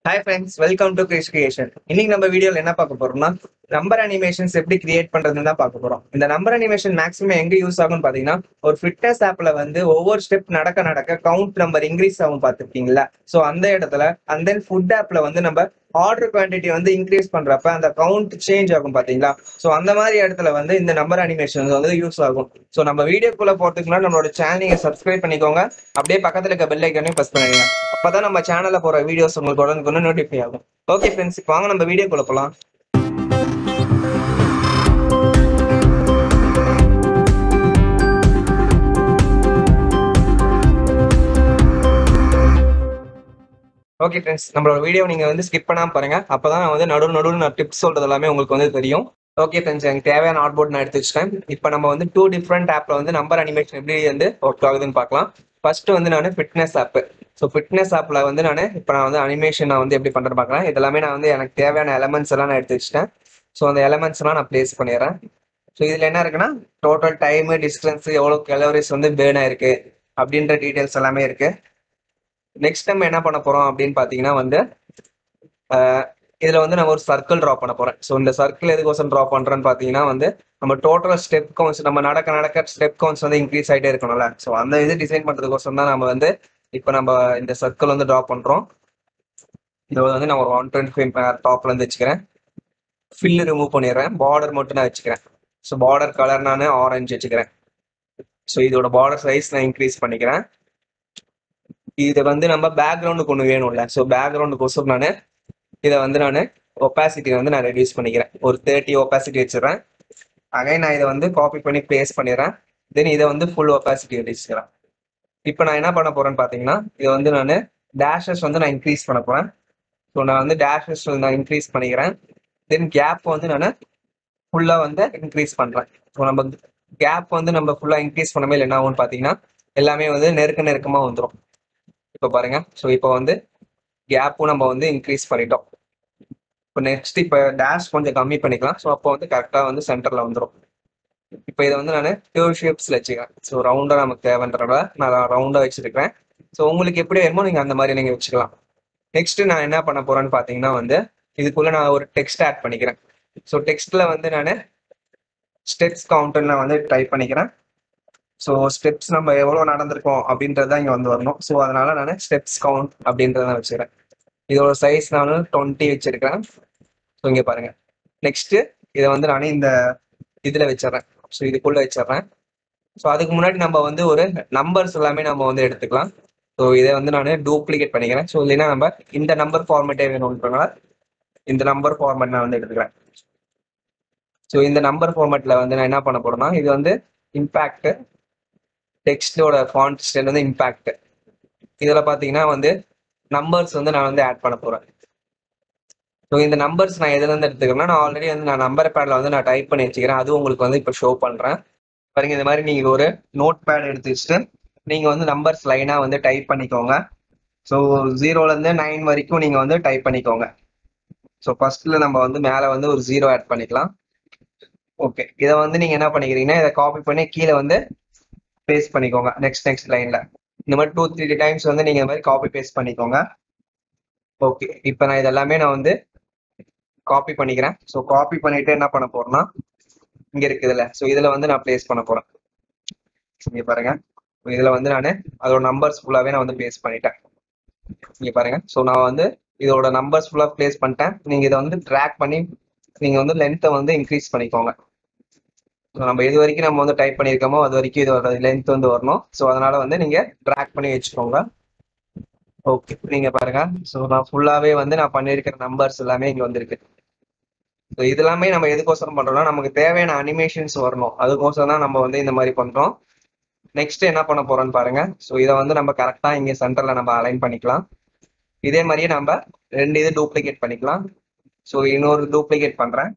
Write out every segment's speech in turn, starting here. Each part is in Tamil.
hi friends welcome to Krish creation இன்னைக்கு நம்ம வீடியோல என்ன பார்க்க போறோம்னா நம்பர் அனிமேஷன்ஸ் எப்படி கிரியேட் பண்றதுன்னு தான் பார்க்க போறோம் இந்த நம்பர் அனிமேஷன் மேக்ஸிமம் எங்க யூஸ் ஆகும்னு பாத்தீங்கன்னா ஒரு ஃபிட்னஸ் ஆப்ல வந்து ஒவ்வொரு ஸ்டெப் நடக்க நடக்க கவுண்ட் நம்பர் இன்க்ரீஸ் ஆகும் பார்த்துருக்கீங்களா ஸோ அந்த இடத்துல அண்ட் தென் ஃபுட் ஆப்ல வந்து நம்ம ஆர்டர் குவான்டிட்டி வந்து இன்க்ரீஸ் பண்றப்ப அந்த கவுண்ட் சேஞ்ச் ஆகும் பாத்தீங்களா ஸோ அந்த மாதிரி இடத்துல வந்து இந்த நம்பர் அனிமேஷன் வந்து யூஸ் ஆகும் ஸோ நம்ம வீடியோக்குள்ள போறதுக்கு முன்னாடி நம்மளோட சேனல் நீங்க சப்ஸ்கிரைப் பண்ணிக்கோங்க அப்படியே பக்கத்துல இருக்க பெல் ஐக்கனையும் ப்ரெஸ் பண்ணிடுங்க அப்பதான் நம்ம சேனல்ல போற வீடியோஸ் உங்களுக்கு உடனுக்குன்னு நோட்டிஃபை ஆகும் ஓகே ஃப்ரெண்ட்ஸ் வாங்க நம்ம வீடியோக்குள்ள போலாம் ஓகே ஃப்ரெண்ட்ஸ் நம்மளோட வீடியோ நீங்க வந்து ஸ்கிப் பண்ணாம பாருங்க அப்பதான் நான் வந்து நடுவு நடுவில் நான் டிப்ஸ் சொல்றது எல்லாமே உங்களுக்கு வந்து தெரியும் ஓகே ஃப்ரெண்ட்ஸ் எனக்கு தேவையான ஆட் போர்ட் நான் எடுத்து வச்சிட்டேன் இப்போ நம்ம வந்து டூ டிஃப்ரெண்ட் ஆப்ல வந்து நம்பர் அனிமேஷன் எப்படி வந்து ஒர்க் ஆகுதுன்னு பார்க்கலாம் ஃபர்ஸ்ட் வந்து நான் ஃபிட்னஸ் ஆப் ஸோ ஃபிட்னஸ் ஆப்ல வந்து நான் இப்போ நான் வந்து அனிமேஷன் நான் வந்து எப்படி பண்றேன் பார்க்கலாம் இதெல்லாமே நான் வந்து எனக்கு தேவையான எலமெண்ட்ஸ் எல்லாம் நான் எடுத்து வச்சிட்டேன் ஸோ அந்த எலமெண்ட்ஸ் எல்லாம் நான் பிளேஸ் பண்ணிடுறேன் ஸோ இதுல என்ன இருக்குன்னா டோட்டல் டைம் டிஸ்டன்ஸ் எவ்வளோ கலோரிஸ் வந்து பேர்ன் ஆயிருக்கு அப்படின்ற டீடைல்ஸ் எல்லாமே இருக்கு நெக்ஸ்ட் நம்ம என்ன பண்ண போறோம் அப்படின்னு பாத்தீங்கன்னா வந்து ஆஹ் இதுல வந்து நம்ம ஒரு சர்க்கிள் ட்ரா பண்ண போறேன் ஸோ இந்த சர்க்கிள் எதுக்கோசம் ட்ரா பண்றேன்னு பாத்தீங்கன்னா வந்து நம்ம டோட்டல் ஸ்டெப் கவுண்ட்ஸ் நம்ம நடக்க நடக்க ஸ்டெப் கவுண்ட்ஸ் வந்து இன்க்ரீஸ் ஆகிட்டே இருக்கணும்ல ஸோ அந்த இது டிசைன் பண்றதுக்கோசம் தான் நம்ம வந்து இப்போ நம்ம இந்த சர்க்கிள் வந்து ட்ரா பண்றோம் இது வந்து நான் ஒரு ஒன் டுவெண்ட்டி ஃபைவ் டாப்ல இருந்து வச்சுக்கிறேன் ஃபில் ரிமூவ் பண்ணிடுறேன் பார்டர் மட்டும் நான் வச்சுக்கிறேன் ஸோ பார்டர் கலர் நான் ஆரஞ்சு வச்சுக்கிறேன் ஸோ இதோட பார்டர் சைஸ் நான் இன்க்ரீஸ் பண்ணிக்கிறேன் இது வந்து நம்ம பேக்ரவுண்டுக்கு ஒன்று வேணும்ல ஸோ பேக்ரவுண்டுக்கோசம் நான் இதை வந்து நான் ஒப்பாசிட்டி வந்து நான் ரெடியூஸ் பண்ணிக்கிறேன் ஒரு தேர்ட்டி ஒப்பாசிட்டி வச்சிடறேன் அகைன் நான் இதை வந்து காப்பி பண்ணி பேஸ்ட் பண்ணிடுறேன் தென் இதை வந்து ஃபுல் ஒப்பாசிட்டி வச்சுக்கிறேன் இப்போ நான் என்ன பண்ண போறேன்னு பார்த்தீங்கன்னா இதை வந்து நான் டேஷஸ் வந்து நான் இன்க்ரீஸ் பண்ண போறேன் ஸோ நான் வந்து டேஷஸ் நான் இன்க்ரீஸ் பண்ணிக்கிறேன் தென் கேப் வந்து நான் ஃபுல்லாக வந்து இன்க்ரீஸ் பண்ணுறேன் ஸோ நம்ம கேப் வந்து நம்ம ஃபுல்லாக இன்க்ரீஸ் பண்ணவே இல்லை என்ன ஆகும்னு பார்த்தீங்கன்னா எல்லாமே வந்து நெருக்க நெருக்கமாக வந்துடும் இப்போ பாருங்க ஸோ இப்போ வந்து கேப்பும் நம்ம வந்து இன்க்ரீஸ் பண்ணிட்டோம் இப்போ நெக்ஸ்ட் இப்போ டேஷ் கொஞ்சம் கம்மி பண்ணிக்கலாம் ஸோ அப்போ வந்து கரெக்டாக வந்து சென்டரில் வந்துடும் இப்போ இதை வந்து நான் டியூர் ஷேப்ஸில் வச்சுக்கிறேன் ஸோ ரவுண்டாக நமக்கு தேவைன்றத நான் ரவுண்டாக வச்சுருக்கிறேன் ஸோ உங்களுக்கு எப்படி வேணுமோ நீங்கள் அந்த மாதிரி நீங்கள் வச்சுக்கலாம் நெக்ஸ்ட் நான் என்ன பண்ண போறேன்னு பார்த்தீங்கன்னா வந்து இதுக்குள்ள நான் ஒரு டெக்ஸ்ட் ஆட் பண்ணிக்கிறேன் ஸோ டெக்ஸ்ட்ல வந்து நான் ஸ்டெப்ஸ் கவுண்ட்னு நான் வந்து டைப் பண்ணிக்கிறேன் ஸோ ஸ்டெப்ஸ் நம்ம எவ்வளோ நடந்திருக்கோம் அப்படின்றது தான் இங்கே வந்து வரணும் ஸோ அதனால நான் ஸ்டெப்ஸ் கவுண்ட் அப்படின்றத வச்சுக்கிறேன் இதோட சைஸ் நான் டுவெண்ட்டி வச்சிருக்கிறேன் ஸோ இங்கே பாருங்க நெக்ஸ்ட் இதை வந்து நான் இந்த இதில் வச்சிடுறேன் ஸோ இதுக்குள்ள வச்சிடுறேன் ஸோ அதுக்கு முன்னாடி நம்ம வந்து ஒரு நம்பர்ஸ் எல்லாமே நம்ம வந்து எடுத்துக்கலாம் ஸோ இதை வந்து நான் டூப்ளிகேட் பண்ணிக்கிறேன் ஸோ இல்லைன்னா நம்ம இந்த நம்பர் ஃபார்மேட்டே வேணும்ன்றனால இந்த நம்பர் ஃபார்மேட் நான் வந்து எடுத்துக்கிறேன் ஸோ இந்த நம்பர் ஃபார்மேட்ல வந்து நான் என்ன பண்ண போறேன்னா இது வந்து இம்பேக்ட் டெக்ஸ்டோட ஃபாண்ட் ஸ்டைல் வந்து இம்பேக்ட் இதில் பார்த்தீங்கன்னா வந்து நம்பர்ஸ் வந்து நான் வந்து ஆட் பண்ண போறேன் ஸோ இந்த நம்பர்ஸ் நான் எதுல இருந்து எடுத்துக்கிறேன்னா நான் ஆல்ரெடி வந்து நான் நம்பர் பேட்ல வந்து நான் டைப் பண்ணி வச்சுக்கிறேன் அதுவும் உங்களுக்கு வந்து இப்போ ஷோ பண்றேன் பாருங்க இந்த மாதிரி நீங்க ஒரு நோட் பேட் எடுத்து வச்சுட்டு நீங்க வந்து நம்பர்ஸ் லைனா வந்து டைப் பண்ணிக்கோங்க ஸோ ஜீரோல இருந்து நைன் வரைக்கும் நீங்க வந்து டைப் பண்ணிக்கோங்க ஸோ ஃபர்ஸ்ட்ல நம்ம வந்து மேல வந்து ஒரு ஜீரோ ஆட் பண்ணிக்கலாம் ஓகே இதை வந்து நீங்க என்ன பண்ணிக்கிறீங்கன்னா இதை காப்பி பண்ணி கீழே வந்து பேஸ்ட் பண்ணிக்கோங்க நெக்ஸ்ட் நெக்ஸ்ட் லைன்ல இந்த மாதிரி டூ த்ரீ டைம்ஸ் வந்து நீங்க இந்த மாதிரி காப்பி பேஸ்ட் பண்ணிக்கோங்க ஓகே இப்போ நான் இதெல்லாமே நான் வந்து காப்பி பண்ணிக்கிறேன் ஸோ காப்பி பண்ணிட்டு என்ன பண்ண போறேன்னா இங்க இருக்குதுல்ல ஸோ இதுல வந்து நான் பிளேஸ் பண்ண போறேன் இங்க பாருங்க இதுல வந்து நான் அதோட நம்பர்ஸ் ஃபுல்லாவே நான் வந்து பேஸ்ட் பண்ணிட்டேன் இங்க பாருங்க ஸோ நான் வந்து இதோட நம்பர்ஸ் ஃபுல்லா பிளேஸ் பண்ணிட்டேன் நீங்க இதை வந்து ட்ராக் பண்ணி நீங்க வந்து லென்த்தை வந்து இன்க்ரீஸ் பண்ணிக்கோங்க ஸோ நம்ம எது வரைக்கும் நம்ம வந்து டைப் பண்ணியிருக்கோமோ அது வரைக்கும் இதோட லென்த் வந்து வரணும் ஸோ அதனால வந்து நீங்க ட்ராக் பண்ணி வச்சுக்கோங்க ஓகே நீங்க பாருங்க ஸோ நான் ஃபுல்லாவே வந்து நான் பண்ணியிருக்கிற நம்பர்ஸ் எல்லாமே இங்க வந்திருக்கு ஸோ இது எல்லாமே நம்ம எதுக்கோசரம் பண்றோம்னா நமக்கு தேவையான அனிமேஷன்ஸ் வரணும் அதுக்கோசரம் தான் நம்ம வந்து இந்த மாதிரி பண்றோம் நெக்ஸ்ட் என்ன பண்ண போறோம்னு பாருங்க ஸோ இதை வந்து நம்ம கரெக்டா இங்க சென்டர்ல நம்ம அலைன் பண்ணிக்கலாம் இதே மாதிரியே நம்ம ரெண்டு இது டூப்ளிகேட் பண்ணிக்கலாம் ஸோ இன்னொரு டூப்ளிகேட் பண்றேன்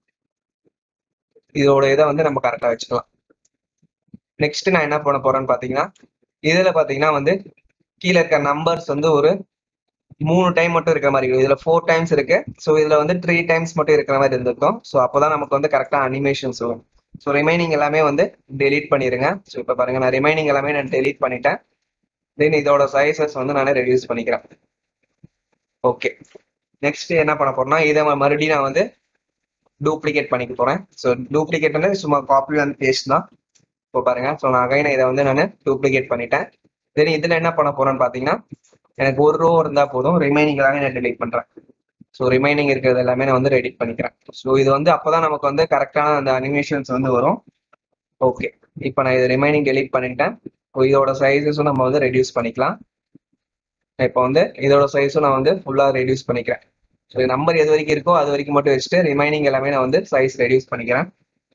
இதோட இதை வந்து நம்ம கரெக்டா வச்சுக்கலாம் நெக்ஸ்ட் நான் என்ன பண்ண போறேன்னு பாத்தீங்கன்னா இதுல பாத்தீங்கன்னா வந்து கீழே இருக்க நம்பர்ஸ் வந்து ஒரு மூணு டைம் மட்டும் இருக்கிற மாதிரி இருக்கும் இதுல ஃபோர் டைம்ஸ் இருக்கு ஸோ இதுல வந்து த்ரீ டைம்ஸ் மட்டும் இருக்கிற மாதிரி இருந்திருக்கும் ஸோ அப்போதான் நமக்கு வந்து கரெக்டா அனிமேஷன்ஸ் வரும் ஸோ ரிமைனிங் எல்லாமே வந்து டெலீட் பண்ணிருங்க ஸோ இப்போ பாருங்க நான் ரிமைனிங் எல்லாமே நான் டெலீட் பண்ணிட்டேன் தென் இதோட சைஸஸ் வந்து நான் ரெடியூஸ் பண்ணிக்கிறேன் ஓகே நெக்ஸ்ட் என்ன பண்ண போறேன்னா இதை மறுபடியும் நான் வந்து டூப்ளிகேட் பண்ணிக்க போறேன் ஸோ டூப்ளிகேட் வந்து சும்மா காப்பி அண்ட் பேஸ்ட் தான் இப்போ பாருங்க ஸோ நான் அகைன் இதை வந்து நான் டூப்ளிகேட் பண்ணிட்டேன் தென் இதுல என்ன பண்ண போறேன்னு பாத்தீங்கன்னா எனக்கு ஒரு ரோ இருந்தா போதும் ரிமைனிங் எல்லாமே நான் டெலிட் பண்றேன் ஸோ ரிமைனிங் இருக்கிறது எல்லாமே நான் வந்து ரெடிட் பண்ணிக்கிறேன் ஸோ இது வந்து அப்போதான் நமக்கு வந்து கரெக்டான அந்த அனிமேஷன்ஸ் வந்து வரும் ஓகே இப்போ நான் இது ரிமைனிங் டெலிட் பண்ணிட்டேன் இப்போ இதோட சைஸஸும் நம்ம வந்து ரெடியூஸ் பண்ணிக்கலாம் இப்போ வந்து இதோட சைஸும் நான் வந்து ஃபுல்லாக ரெடியூஸ் பண்ணிக்கிறேன் ஸோ நம்பர் எது வரைக்கும் இருக்கோ அது வரைக்கும் மட்டும் வச்சுட்டு ரிமைனிங் எல்லாமே நான் வந்து சைஸ் ரெடியூஸ் பண்ணிக்கிறேன்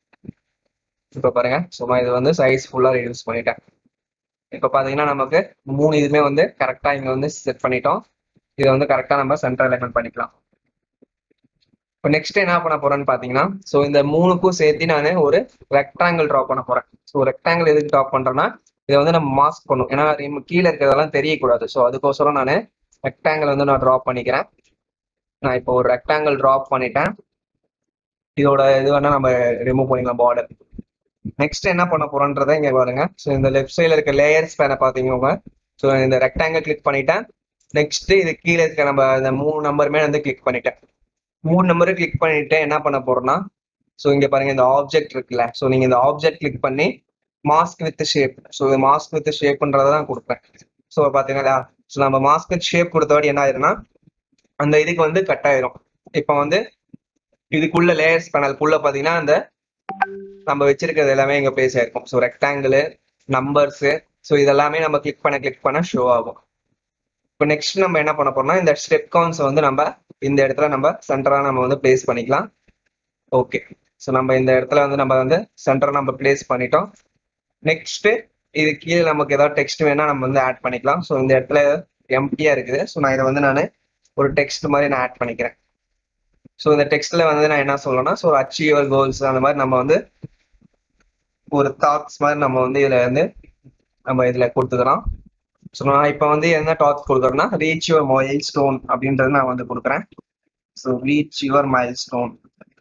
இப்போ பாருங்க சும்மா இது வந்து சைஸ் ஃபுல்லாக ரெடியூஸ் பண்ணிட்டேன் இப்போ பார்த்தீங்கன்னா நமக்கு மூணு இதுவுமே வந்து கரெக்டாக இங்கே வந்து செட் பண்ணிட்டோம் இதை வந்து கரெக்டாக நம்ம சென்டர் எலமெண்ட் பண்ணிக்கலாம் இப்போ நெக்ஸ்ட் என்ன பண்ண போறேன்னு பார்த்தீங்கன்னா ஸோ இந்த மூணுக்கும் சேர்த்து நான் ஒரு ரெக்டாங்கிள் ட்ரா பண்ண போறேன் ஸோ ரெக்டாங்கிள் எதுக்கு ட்ரா பண்றேன்னா இதை வந்து நம்ம மாஸ்க் பண்ணும் ஏன்னா நம்ம கீழே இருக்கிறதெல்லாம் தெரியக்கூடாது ஸோ அதுக்கோசரம் நான் ரெக்டாங்கிள் வந்து நான் ட்ரா பண்ணிக்கிறேன் நான் இப்போ ஒரு ரெக்டாங்கிள் ட்ரா பண்ணிட்டேன் இதோட இது வேணா நம்ம ரிமூவ் பண்ணிக்கலாம் பார்டர் நெக்ஸ்ட் என்ன பண்ண போறோன்றதை இங்க பாருங்க ஸோ இந்த லெஃப்ட் சைடில் இருக்க லேயர்ஸ் பேனை பார்த்தீங்கன்னா ஸோ இந்த ரெக்டாங்கிள் கிளிக் பண்ணிட்டேன் நெக்ஸ்ட் இது கீழே இருக்க நம்ம இந்த மூணு நம்பருமே வந்து கிளிக் பண்ணிட்டேன் மூணு நம்பரும் கிளிக் பண்ணிட்டு என்ன பண்ண போறோம்னா ஸோ இங்க பாருங்க இந்த ஆப்ஜெக்ட் இருக்குல்ல ஸோ நீங்க இந்த ஆப்ஜெக்ட் கிளிக் பண்ணி mask with shape so mask with ஷேப்ன்றதை தான் கொடுப்பேன் ஸோ பாத்தீங்களா ஸோ நம்ம மாஸ்க் வித் ஷேப் கொடுத்தபடி என்ன ஆயிரும்னா அந்த இதுக்கு வந்து கட் ஆயிரும் இப்போ வந்து இதுக்குள்ள லேயர்ஸ் பேனலுக்குள்ள பாத்தீங்கன்னா அந்த நம்ம வச்சிருக்கிறது எல்லாமே இங்க பிளேஸ் ஆயிருக்கும் ஸோ ரெக்டாங்கிள் நம்பர்ஸ் ஸோ இதெல்லாமே நம்ம கிளிக் பண்ண கிளிக் பண்ண ஷோ ஆகும் இப்போ நெக்ஸ்ட் நம்ம என்ன பண்ண போறோம்னா இந்த ஸ்டெப் கவுண்ட்ஸ் வந்து நம்ம இந்த இடத்துல நம்ம சென்டரா நம்ம வந்து பிளேஸ் பண்ணிக்கலாம் ஓகே ஸோ நம்ம இந்த இடத்துல வந்து நம்ம வந்து சென்டரா நம்ம பிளேஸ் பண்ணிட்டோம் நெக்ஸ்ட் இது கீழே நமக்கு ஏதாவது டெக்ஸ்ட் வேணா நம்ம வந்து ஆட் பண்ணிக்கலாம் ஸோ இந்த இடத்துல எம்டியா இருக்குது ஸோ நான் இதை வந்து நான் ஒரு டெக்ஸ்ட் மாதிரி நான் ஆட் பண்ணிக்கிறேன் ஸோ இந்த டெக்ஸ்ட்ல வந்து நான் என்ன சொல்லணும்னா ஸோ அச்சீவர் கோல்ஸ் அந்த மாதிரி நம்ம வந்து ஒரு தாட்ஸ் மாதிரி நம்ம வந்து இதுல வந்து நம்ம இதுல கொடுத்துக்கலாம் ஸோ நான் இப்போ வந்து என்ன டாக் கொடுக்குறேன்னா ரீச் யுவர் மைல் ஸ்டோன் அப்படின்றது நான் வந்து கொடுக்குறேன் so reach your milestone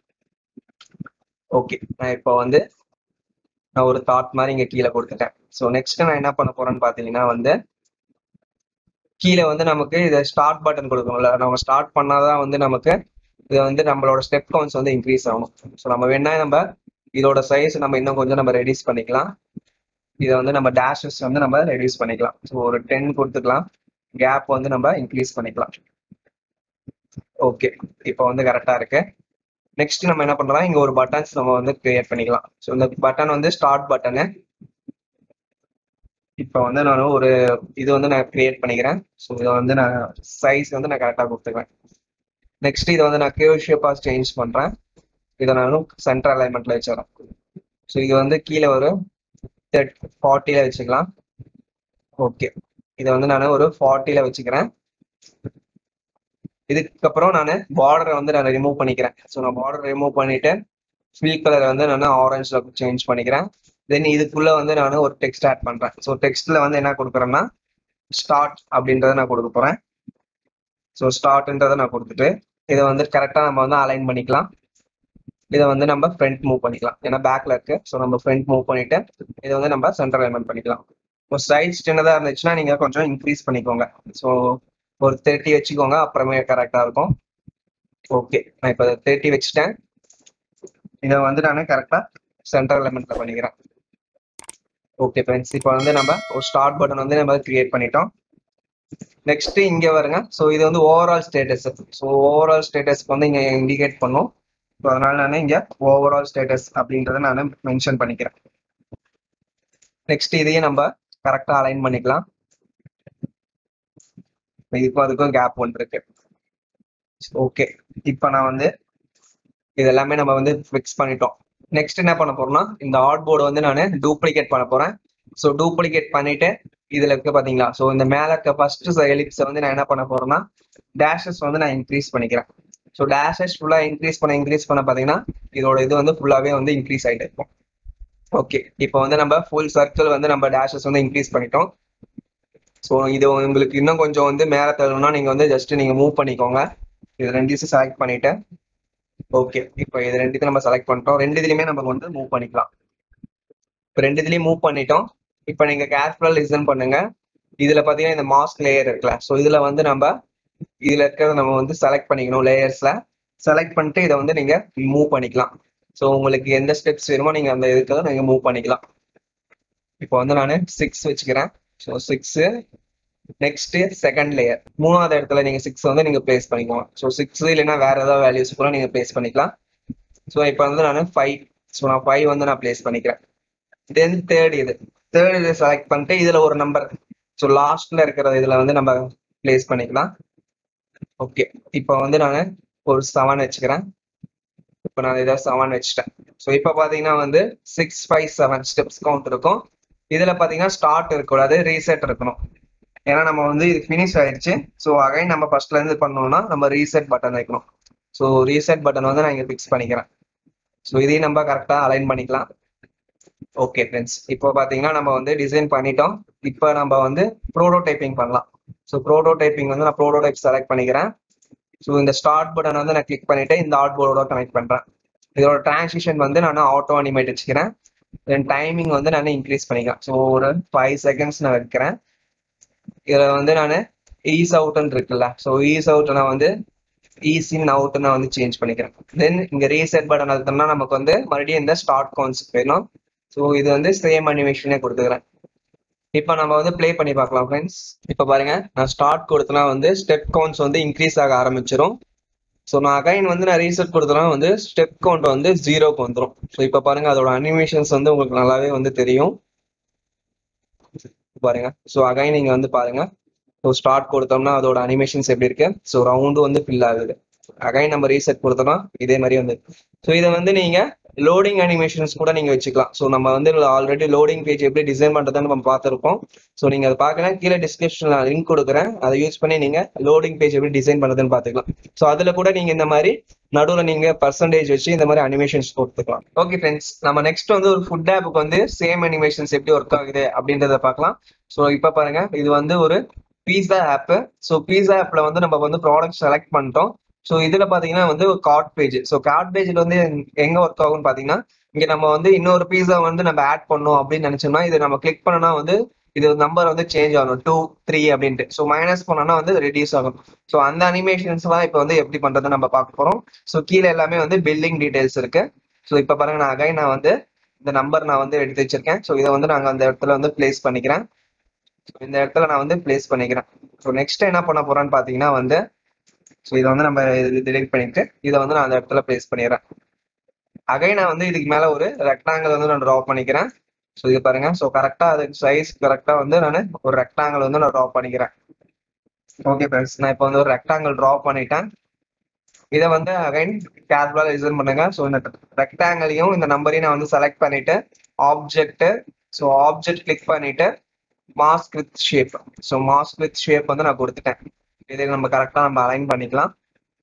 okay நான் இப்போ வந்து நான் ஒரு தாட் மாதிரி இங்க கீழே கொடுத்துட்டேன் ஸோ நெக்ஸ்ட் நான் என்ன பண்ண போறேன்னு பார்த்தீங்கன்னா வந்து கீழே வந்து நமக்கு இதை ஸ்டார்ட் பட்டன் கொடுக்கணும்ல நம்ம ஸ்டார்ட் பண்ணாதான் வந்து நமக்கு இது வந்து நம்மளோட ஸ்டெப் கவுண்ட்ஸ் வந்து இன்க்ரீஸ் ஆகும் ஸோ நம்ம வேணா நம்ம இதோட சைஸ் நம்ம இன்னும் கொஞ்சம் நம்ம ரெடியூஸ் பண்ணிக்கலாம் இதை வந்து நம்ம டேஷஸ் வந்து நம்ம ரெடியூஸ் பண்ணிக்கலாம் ஸோ ஒரு டென் கொடுத்துக்கலாம் கேப் வந்து நம்ம இன்க்ரீஸ் பண்ணிக்கலாம் ஓகே இப்போ வந்து கரெக்டா இருக்கு நெக்ஸ்ட் நம்ம என்ன பண்றோம் இங்க ஒரு பட்டன்ஸ் நம்ம வந்து கிரியேட் பண்ணிக்கலாம் ஸோ இந்த பட்டன் வந்து ஸ்டார்ட் பட்டனு இப்போ வந்து நான் ஒரு இது வந்து நான் கிரியேட் பண்ணிக்கிறேன் ஸோ இதை வந்து நான் சைஸ் வந்து நான் கரெக்டாக கொடுத்துக்கிறேன் நெக்ஸ்ட் இதை வந்து நான் கேவ் ஷேப்பாக சேஞ்ச் பண்றேன் இதை நான் சென்டர் அலைன்மெண்ட்ல வச்சிடறேன் ஸோ இது வந்து கீழே ஒரு ஃபார்ட்டில வச்சுக்கலாம் ஓகே இதை வந்து நான் ஒரு ஃபார்ட்டில வச்சுக்கிறேன் இதுக்கப்புறம் நான் பார்டரை வந்து நான் ரிமூவ் பண்ணிக்கிறேன் ஸோ நான் பார்டர் ரிமூவ் பண்ணிட்டு ஃபில் கலர் வந்து நான் ஆரஞ்சில் சேஞ்ச் பண்ணிக்கிறேன் தென் இதுக்குள்ள வந்து நான் ஒரு டெக்ஸ்ட் ஆட் பண்றேன் ஸோ டெக்ஸ்ட்ல வந்து என்ன கொடுக்குறேன்னா ஸ்டார்ட் அப்படின்றத நான் கொடுக்க போறேன் ஸோ ஸ்டார்ட்ன்றதை நான் கொடுத்துட்டு இதை வந்து கரெக்டாக நம்ம வந்து அலைன் பண்ணிக்கலாம் இதை வந்து நம்ம ஃப்ரண்ட் மூவ் பண்ணிக்கலாம் ஏன்னா பேக்ல இருக்கு ஸோ நம்ம ஃப்ரண்ட் மூவ் பண்ணிட்டு இதை வந்து நம்ம சென்டர் அலைன்மெண்ட் பண்ணிக்கலாம் இப்போ சைஸ் சின்னதாக இருந்துச்சுன்னா நீங்க கொஞ்சம் இன்க்ரீஸ் பண்ணிக்கோங்க ஸோ ஒரு தேர்ட்டி வச்சுக்கோங்க அப்புறமே கரெக்டாக இருக்கும் ஓகே நான் இப்போ தேர்ட்டி வச்சுட்டேன் இதை வந்து நான் கரெக்டாக சென்டர் எலமெண்ட்ல பண்ணிக்கிறேன் ஓகே ஃப்ரெண்ட்ஸ் இப்போ வந்து நம்ம ஒரு ஸ்டார்ட் பட்டன் வந்து நம்ம கிரியேட் பண்ணிட்டோம் நெக்ஸ்ட் இங்க வருங்க ஸோ இது வந்து ஓவரால் ஸ்டேட்டஸ் ஸோ ஓவரால் ஸ்டேட்டஸ்க்கு வந்து இங்க இண்டிகேட் பண்ணும் ஸோ அதனால நான் இங்க ஓவரால் ஸ்டேட்டஸ் அப்படின்றத நான் மென்ஷன் பண்ணிக்கிறேன் நெக்ஸ்ட் இதையும் நம்ம கரெக்டா அலைன் பண்ணிக்கலாம் இதுக்கும் அதுக்கும் கேப் ஒன்று இருக்கு ஓகே இப்போ நான் வந்து இது எல்லாமே நம்ம வந்து ஃபிக்ஸ் பண்ணிட்டோம் நெக்ஸ்ட் என்ன பண்ண போறோம்னா இந்த ஆர்ட் போர்டு வந்து நான் டூப்ளிகேட் பண்ண போறேன் ஸோ டூப்ளிகேட் பண்ணிட்டு இதுல இருக்க பாத்தீங்களா ஸோ இந்த மேல இருக்க ஃபர்ஸ்ட் எலிப்ஸை வந்து நான் என்ன பண்ண போறேன்னா டேஷஸ் வந்து நான் இன்க்ரீஸ் பண்ணிக்கிறேன் ஸோ டேஷஸ் ஃபுல்லா இன்க்ரீஸ் பண்ண இன்க்ரீஸ் பண்ண பாத்தீங்கன்னா இதோட இது வந்து ஃபுல்லாவே வந்து இன்க்ரீஸ் ஆயிட்டு இருக்கும் ஓகே இப்போ வந்து நம்ம ஃபுல் சர்க்கிள் வந்து நம்ம டேஷஸ் வந்து இன்க்ரீஸ் பண்ணிட்டோம் ஸோ இது உங்களுக்கு இன்னும் கொஞ்சம் வந்து மேலே தரணும்னா நீங்க வந்து ஜஸ்ட் நீங்க மூவ் பண்ணிக்கோங்க இது ரெண்டு செலக்ட் பண்ணிட்டு ஓகே இப்போ இது ரெண்டுத்தையும் நம்ம செலக்ட் பண்ணிட்டோம் ரெண்டு இதுலயுமே நம்ம வந்து மூவ் பண்ணிக்கலாம் இப்போ ரெண்டு இதுலயும் மூவ் பண்ணிட்டோம் இப்போ நீங்க கேர்ஃபுல்லா லிசன் பண்ணுங்க இதுல பாத்தீங்கன்னா இந்த மாஸ்க் லேயர் இருக்குல்ல ஸோ இதுல வந்து நம்ம இதுல இருக்கிறத நம்ம வந்து செலக்ட் பண்ணிக்கணும் லேயர்ஸ்ல செலக்ட் பண்ணிட்டு இதை வந்து நீங்க மூவ் பண்ணிக்கலாம் ஸோ உங்களுக்கு எந்த ஸ்டெப்ஸ் வேணுமோ நீங்க அந்த இதுக்கு நீங்க மூவ் பண்ணிக்கலாம் இப்போ வந்து நான் சிக்ஸ் வச்சுக்கிறேன் so six next second layer மூணாவது இடத்துல நீங்க சிக்ஸ் வந்து நீங்க பிளேஸ் பண்ணிக்கலாம் ஸோ சிக்ஸ் இல்லைன்னா வேற ஏதாவது வேல்யூஸ் கூட நீங்க பிளேஸ் பண்ணிக்கலாம் ஸோ இப்போ வந்து நான் ஃபைவ் ஸோ நான் ஃபைவ் வந்து நான் பிளேஸ் பண்ணிக்கிறேன் தென் தேர்ட் இது தேர்ட் இது செலக்ட் பண்ணிட்டு இதுல ஒரு நம்பர் ஸோ லாஸ்ட்ல இருக்கிற இதுல வந்து நம்ம பிளேஸ் பண்ணிக்கலாம் ஓகே இப்போ வந்து நான் ஒரு செவன் வச்சுக்கிறேன் இப்போ நான் இதை செவன் வச்சுட்டேன் ஸோ இப்போ பார்த்தீங்கன்னா வந்து six five seven steps count இருக்கும் இதில் பார்த்தீங்கன்னா ஸ்டார்ட் இருக்கக்கூடாது ரீசெட் இருக்கணும் ஏன்னா நம்ம வந்து இது ஃபினிஷ் ஆயிடுச்சு ஸோ அகைன் நம்ம ஃபர்ஸ்ட்ல இருந்து பண்ணோம்னா நம்ம ரீசெட் பட்டன் வைக்கணும் ஸோ ரீசெட் பட்டன் வந்து நான் இங்கே ஃபிக்ஸ் பண்ணிக்கிறேன் ஸோ இதையும் நம்ம கரெக்டாக அலைன் பண்ணிக்கலாம் ஓகே ஃப்ரெண்ட்ஸ் இப்போ பார்த்தீங்கன்னா நம்ம வந்து டிசைன் பண்ணிட்டோம் இப்போ நம்ம வந்து ப்ரோட்டோடைப்பிங் பண்ணலாம் ஸோ ப்ரோட்டோடைப்பிங் வந்து நான் ப்ரோட்டோடைப் செலக்ட் பண்ணிக்கிறேன் ஸோ இந்த ஸ்டார்ட் பட்டன் வந்து நான் கிளிக் பண்ணிட்டு இந்த ஆர்ட் போர்டோட கனெக்ட் பண்றேன் இதோட டிரான்சிஷன் வந்து நான் ஆட்டோ அனிமேட் வச்சுக்கிறேன் தென் டைமிங் வந்து நான் இன்க்ரீஸ் பண்ணிக்கிறேன் ஸோ ஒரு ஃபைவ் செகண்ட்ஸ் நான் வைக்கிறேன் இதில் வந்து நான் ஈஸ் அவுட்னு இருக்குல்ல ஸோ ஈஸ் அவுட் நான் வந்து ஈஸின் அவுட் நான் வந்து சேஞ்ச் பண்ணிக்கிறேன் தென் இங்க ரீசெட் பட்டன் அழுத்தோம்னா நமக்கு வந்து மறுபடியும் இந்த ஸ்டார்ட் கான்செப்ட் வேணும் ஸோ இது வந்து சேம் அனிமேஷனே கொடுத்துக்கிறேன் இப்போ நம்ம வந்து ப்ளே பண்ணி பார்க்கலாம் ஃப்ரெண்ட்ஸ் இப்போ பாருங்க நான் ஸ்டார்ட் கொடுத்தனா வந்து ஸ்டெப் கவுண்ட்ஸ் வந்து இன்க்ரீஸ் ஆக ஆரம்பிச்சிடும் ஸோ நான் அகைன் வந்து நான் ரீசெட் கொடுத்தனா வந்து ஸ்டெப் கவுண்ட் வந்து ஜீரோக்கு வந்துடும் ஸோ இப்போ பாருங்க அதோட அனிமேஷன்ஸ் வந்து உங்களுக்கு நல்லாவே வந்து தெரியும் பாருங்க ஸோ அகைன் நீங்க வந்து பாருங்க ஸோ ஸ்டார்ட் கொடுத்தோம்னா அதோட அனிமேஷன்ஸ் எப்படி இருக்கு ஸோ ரவுண்டு வந்து ஃபில் ஆகுது அகைன் நம்ம ரீசெட் கொடுத்தோம்னா இதே மாதிரி வந்து ஸோ இதை வந்து நீங்க லோடிங் அனிமேஷன்ஸ் கூட நீங்க வச்சுக்கலாம் ஸோ நம்ம வந்து ஆல்ரெடி லோடிங் பேஜ் எப்படி டிசைன் பண்றதுன்னு நம்ம பார்த்துருப்போம் ஸோ நீங்க அதை பார்க்கலாம் கீழே டிஸ்கிரிப்ஷன்ல லிங்க் கொடுக்குறேன் அதை யூஸ் பண்ணி நீங்க லோடிங் பேஜ் எப்படி டிசைன் பண்றதுன்னு பார்த்துக்கலாம் ஸோ அதுல கூட நீங்க இந்த மாதிரி நடுவில் நீங்க பர்சன்டேஜ் வச்சு இந்த மாதிரி அனிமேஷன்ஸ் கொடுத்துக்கலாம் ஓகே ஃப்ரெண்ட்ஸ் நம்ம நெக்ஸ்ட் வந்து ஒரு ஃபுட் ஆப்புக்கு வந்து சேம் அனிமேஷன்ஸ் எப்படி ஒர்க் ஆகுது அப்படின்றத பார்க்கலாம் ஸோ இப்போ பாருங்க இது வந்து ஒரு பீஸா ஆப் ஸோ பீஸா ஆப்ல வந்து நம்ம வந்து ப்ராடக்ட் செலக்ட் பண்ணிட்டோம் ஸோ இதுல பாத்தீங்கன்னா வந்து ஒரு கார்ட் பேஜ் ஸோ கார்ட் பேஜ்ல வந்து எங்க ஒர்க் ஆகும்னு பாத்தீங்கன்னா இங்க நம்ம வந்து இன்னொரு பீஸா வந்து நம்ம ஆட் பண்ணோம் அப்படின்னு நினைச்சோம்னா இது நம்ம கிளிக் பண்ணனா வந்து இது நம்பர் வந்து சேஞ்ச் ஆகணும் டூ த்ரீ அப்படின்ட்டு ஸோ மைனஸ் பண்ணோம்னா வந்து ரெடியூஸ் ஆகும் ஸோ அந்த அனிமேஷன்ஸ் எல்லாம் இப்போ வந்து எப்படி பண்றது நம்ம பார்க்க போறோம் ஸோ கீழே எல்லாமே வந்து பில்லிங் டீடைல்ஸ் இருக்கு ஸோ இப்போ பாருங்க நான் அகைன் நான் வந்து இந்த நம்பர் நான் வந்து எடுத்து வச்சிருக்கேன் ஸோ இதை வந்து நாங்கள் அந்த இடத்துல வந்து பிளேஸ் பண்ணிக்கிறேன் இந்த இடத்துல நான் வந்து பிளேஸ் பண்ணிக்கிறேன் ஸோ நெக்ஸ்ட் என்ன பண்ண போறேன்னு பாத்தீங்கன்னா வந்து ஸோ இதை வந்து நம்ம டிலீட் பண்ணிட்டு இதை வந்து நான் அந்த இடத்துல பிளேஸ் பண்ணிடுறேன் அகை நான் வந்து இதுக்கு மேல ஒரு ரெக்டாங்கிள் வந்து நான் ட்ரா பண்ணிக்கிறேன் ஸோ இது பாருங்க ஸோ கரெக்டா அதுக்கு சைஸ் கரெக்டா வந்து நான் ஒரு ரெக்டாங்கிள் வந்து நான் ட்ரா பண்ணிக்கிறேன் ஓகே ஃப்ரெண்ட்ஸ் நான் இப்போ வந்து ஒரு ரெக்டாங்கிள் ட்ரா பண்ணிட்டேன் இதை வந்து அகைன் கேர்ஃபுல்லா லிசன் பண்ணுங்க ஸோ இந்த ரெக்டாங்கிளையும் இந்த நம்பரையும் நான் வந்து செலக்ட் பண்ணிட்டு ஆப்ஜெக்ட் ஸோ ஆப்ஜெக்ட் கிளிக் பண்ணிட்டு mask with shape so mask with shape வந்து நான் கொடுத்துட்டேன் இதை நம்ம கரெக்டாக நம்ம அலைன் பண்ணிக்கலாம்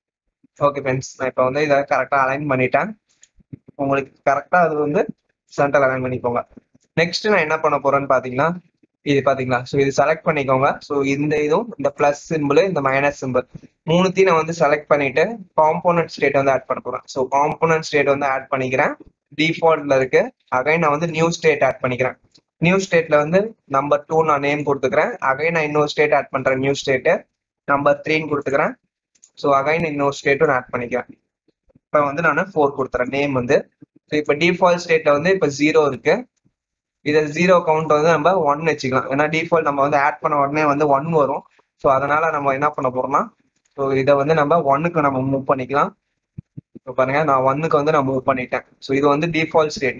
ஓகே ஃப்ரெண்ட்ஸ் நான் இப்போ வந்து இதை கரெக்டாக அலைன் பண்ணிட்டேன் உங்களுக்கு கரெக்டாக அது வந்து சென்டர் அலைன் பண்ணிக்கோங்க நெக்ஸ்ட் நான் என்ன பண்ண போறேன்னு பார்த்தீங்கன்னா இது பார்த்தீங்களா ஸோ இது செலக்ட் பண்ணிக்கோங்க ஸோ இந்த இதுவும் இந்த ப்ளஸ் சிம்பிள் இந்த மைனஸ் சிம்பிள் மூணுத்தையும் நான் வந்து செலக்ட் பண்ணிட்டு காம்போனன்ட் ஸ்டேட் வந்து ஆட் பண்ண போறேன் ஸோ காம்போனன்ட் ஸ்டேட் வந்து ஆட் பண்ணிக்கிறேன் டிஃபால்ட்ல இருக்கு அகைன் நான் வந்து நியூ ஸ்டேட் ஆட் பண்ணிக்கிறேன் நியூ ஸ்டேட்ல வந்து நம்பர் டூ நான் நேம் கொடுத்துக்கிறேன் அகைன் நான் இன்னொரு ஸ்டேட் ஆட் பண்றேன் நியூ ஸ்டேட்டு நம்பர் த்ரீன்னு கொடுத்துக்கிறேன் ஸோ அகைன் இன்னொரு ஸ்டேட்டும் ஆட் பண்ணிக்கிறேன் இப்போ வந்து நான் ஃபோர் கொடுத்துறேன் நேம் வந்து ஸோ இப்போ டிஃபால்ட் ஸ்டேட்ல வந்து இப்போ ஜீரோ இருக்கு இதை ஜீரோ கவுண்ட் வந்து நம்ம ஒன் வச்சுக்கலாம் ஏன்னா டிஃபால்ட் நம்ம வந்து ஆட் பண்ண உடனே வந்து ஒன் வரும் ஸோ அதனால நம்ம என்ன பண்ண போறோம்னா ஸோ இதை வந்து நம்ம ஒன்னுக்கு நம்ம மூவ் பண்ணிக்கலாம் இப்போ பாருங்க நான் ஒன்னுக்கு வந்து நான் மூவ் பண்ணிட்டேன் ஸோ இது வந்து டிஃபால்ட் ஸ்டேட்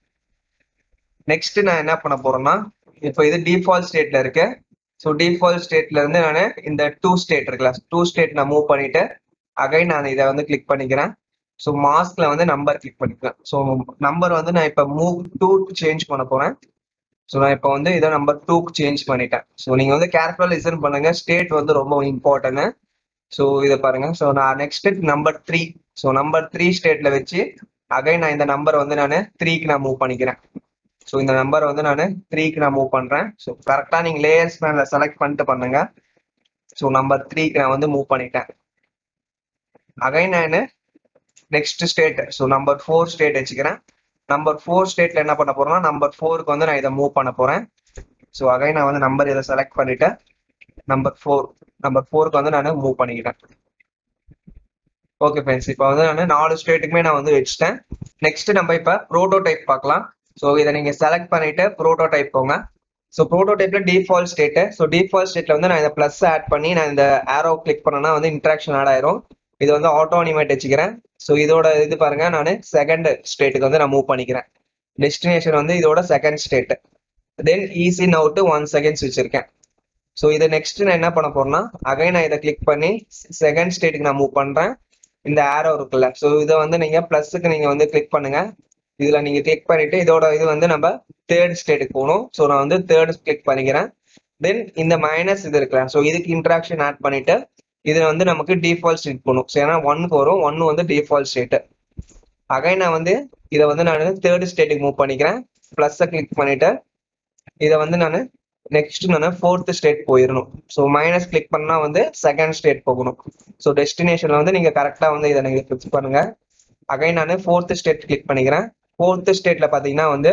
நெக்ஸ்ட் நான் என்ன பண்ண போறேன்னா இப்போ இது டிஃபால்ட் ஸ்டேட்ல இருக்கு ஸோ டிஃபால்ட் ஸ்டேட்ல இருந்து நான் இந்த டூ ஸ்டேட் இருக்குல்ல டூ ஸ்டேட் நான் மூவ் பண்ணிட்டு அகைன் நான் இதை வந்து கிளிக் பண்ணிக்கிறேன் ஸோ மாஸ்க்ல வந்து நம்பர் கிளிக் பண்ணிக்கிறேன் ஸோ நம்பர் வந்து நான் இப்போ மூவ் டூ சேஞ்ச் பண்ண போறேன் ஸோ நான் இப்போ வந்து இதை நம்பர் டூக்கு சேஞ்ச் பண்ணிட்டேன் ஸோ நீங்க வந்து கேர்ஃபுல்லாக லிசன் பண்ணுங்க ஸ்டேட் வந்து ரொம்ப இம்பார்ட்டன்ட் ஸோ இதை பாருங்க ஸோ நான் next number three so number three ஸ்டேட்ல வச்சு அகைன் நான் இந்த நம்பர் வந்து நான் த்ரீக்கு நான் மூவ் பண்ணிக்கிறேன் ஸோ இந்த நம்பர் வந்து நான் த்ரீக்கு நான் மூவ் பண்றேன் ஸோ கரெக்டாக நீங்க லேயர்ஸ் மேல செலக்ட் பண்ணிட்டு பண்ணுங்க ஸோ நம்பர் த்ரீக்கு நான் வந்து மூவ் பண்ணிட்டேன் அகைன் நான் next state so number four state வச்சுக்கிறேன் நம்பர் ஃபோர் ஸ்டேட்ல என்ன பண்ண போறேன்னா நம்பர் ஃபோருக்கு வந்து நான் இதை மூவ் பண்ண போறேன் ஸோ அகைன் நான் வந்து நம்பர் இதை செலக்ட் பண்ணிட்டேன் நம்பர் ஃபோர் நம்பர் ஃபோருக்கு வந்து நான் மூவ் பண்ணிக்கிட்டேன் ஓகே ஃப்ரெண்ட்ஸ் இப்போ வந்து நான் நாலு ஸ்டேட்டுக்குமே நான் வந்து வச்சுட்டேன் நெக்ஸ்ட் நம்ம இப்போ ப்ரோட்டோடைப் பார்க்கலாம் ஸோ இதை நீங்கள் செலக்ட் பண்ணிட்டு ப்ரோட்டோடைப் போங்க ஸோ ப்ரோட்டோடைப்ல டிஃபால்ட் ஸ்டேட்டு ஸோ டிஃபால்ட் ஸ்டேட்ல வந்து நான் இந்த ப்ளஸ் ஆட் பண்ணி நான் இந்த ஆரோ கிளிக் பண்ணனா வந்து இன்ட்ராக்ஷன் ஆட் ஆயிரும் இது வந்து ஆட்டோ அனிமேட் வச்சுக்கிறேன் ஸோ இதோட இது பாருங்க நான் செகண்ட் ஸ்டேட்டுக்கு வந்து நான் மூவ் பண்ணிக்கிறேன் டெஸ்டினேஷன் வந்து இதோட second state then ease in out one seconds வச்சிருக்கேன் ஸோ இதை நெக்ஸ்ட் நான் என்ன பண்ண போறேன்னா அகைன் நான் இதை கிளிக் பண்ணி செகண்ட் ஸ்டேட்டுக்கு நான் மூவ் பண்றேன் இந்த ஆரோ இருக்குல்ல ஸோ இதை வந்து நீங்க பிளஸுக்கு நீங்க வந்து கிளிக் பண்ணுங்க இதுல நீங்க கிளிக் பண்ணிட்டு இதோட இது வந்து நம்ம தேர்ட் ஸ்டேட்டுக்கு போகணும் ஸோ நான் வந்து தேர்ட் கிளிக் பண்ணிக்கிறேன் தென் இந்த மைனஸ் இது இருக்குல்ல ஸோ இதுக்கு இன்ட்ராக்ஷன் ஆட் பண்ணிட்டு இதுல வந்து நமக்கு டிஃபால்ட் ஸ்டேட் போகணும் ஸோ ஏன்னா ஒன்னுக்கு வரும் ஒன்னு வந்து டிஃபால்ட் ஸ்டேட்டு அகைன் நான் வந்து இதை வந்து நான் தேர்ட் ஸ்டேட்டுக்கு மூவ் பண்ணிக்கிறேன் ப்ளஸ்ஸை கிளிக் பண்ணிட்டு இதை வந்து நான் நெக்ஸ்ட் நான் ஃபோர்த் ஸ்டேட் போயிடணும் ஸோ மைனஸ் கிளிக் பண்ணா வந்து செகண்ட் ஸ்டேட் போகணும் ஸோ டெஸ்டினேஷன்ல வந்து நீங்க கரெக்டா வந்து இதை நீங்க ஃபிக்ஸ் பண்ணுங்க அகைன் நான் ஃபோர்த் ஸ்டேட் கிளிக் பண்ணிக்கிறேன் ஃபோர்த் ஸ்டேட்ல பாத்தீங்கன்னா வந்து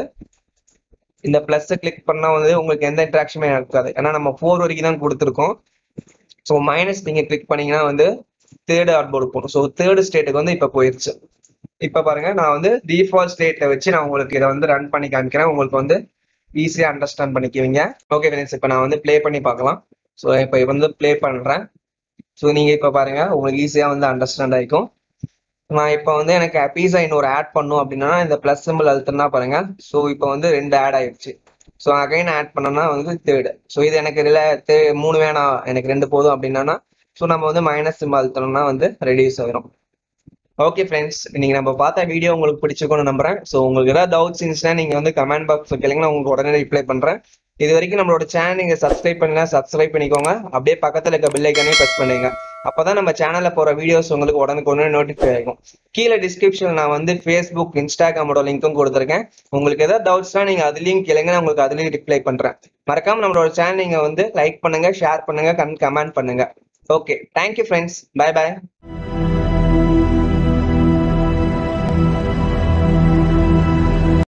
இந்த பிளஸ் கிளிக் பண்ணா வந்து உங்களுக்கு எந்த இன்ட்ராக்ஷனுமே இருக்காது ஏன்னா நம்ம ஃபோர் வரைக்கும் தான் கொடுத்துருக்கோம் ஸோ மைனஸ் நீங்க கிளிக் பண்ணீங்கன்னா வந்து தேர்ட் ஆர்ட்போர்டு போகணும் ஸோ தேர்ட் ஸ்டேட்டுக்கு வந்து இப்போ போயிருச்சு இப்போ பாருங்க நான் வந்து டிஃபால்ட் ஸ்டேட்டை வச்சு நான் உங்களுக்கு இதை வந்து ரன் பண்ணி காமிக்கிறேன் உங்களுக்கு வந்து ஈஸியாக அண்டர்ஸ்டாண்ட் பண்ணிக்குவீங்க ஓகே ஃப்ரெண்ட்ஸ் இப்போ நான் வந்து ப்ளே பண்ணி பார்க்கலாம் ஸோ இப்போ வந்து ப்ளே பண்ணுறேன் ஸோ நீங்கள் இப்போ பாருங்க உங்களுக்கு ஈஸியாக வந்து அண்டர்ஸ்டாண்ட் ஆகிக்கும் நான் இப்போ வந்து எனக்கு பீஸா இன்னொரு ஆட் பண்ணும் அப்படின்னா இந்த ப்ளஸ் சிம்பிள் அழுத்தினா பாருங்க ஸோ இப்போ வந்து ரெண்டு ஆட் ஆயிடுச்சு ஸோ அகைன் ஆட் பண்ணோம்னா வந்து தேர்டு ஸோ இது எனக்கு இதில் தே மூணு வேணாம் எனக்கு ரெண்டு போதும் அப்படின்னா ஸோ நம்ம வந்து மைனஸ் சிம்பிள் அழுத்தணும்னா வந்து ரெடியூஸ் ஆயிரும் ஓகே ஃப்ரெண்ட்ஸ் நீங்க நம்ம பார்த்த வீடியோ உங்களுக்கு பிடிச்சிருக்கும்னு நம்புறேன் ஸோ உங்களுக்கு ஏதாவது டவுட்ஸ் இருந்துச்சுன்னா நீங்க வந்து கமெண்ட் பாக்ஸ் கேளுங்க நான் உங்களுக்கு உடனே ரிப்ளை பண்றேன் இது வரைக்கும் நம்மளோட சேனல் நீங்க சப்ஸ்கிரைப் பண்ணல சப்ஸ்கிரைப் பண்ணிக்கோங்க அப்படியே பக்கத்துல இருக்க பெல் ஐக்கானே ப்ரெஸ் பண்ணுங்க அப்பதான் நம்ம சேனல்ல போற வீடியோஸ் உங்களுக்கு உடனுக்கு உடனே நோட்டிஃபை ஆகும் கீழே டிஸ்கிரிப்ஷன் நான் வந்து ஃபேஸ்புக் இன்ஸ்டாகிராமோட லிங்க்கும் கொடுத்துருக்கேன் உங்களுக்கு ஏதாவது டவுட்ஸ்னா நீங்க அதுலயும் கேளுங்க நான் உங்களுக்கு அதுலயும் ரிப்ளை பண்றேன் மறக்காம நம்மளோட சேனல் நீங்க வந்து லைக் பண்ணுங்க ஷேர் பண்ணுங்க கமெண்ட் பண்ணுங்க ஓகே தேங்க்யூ ஃப்ரெண்ட்ஸ் பை பாய்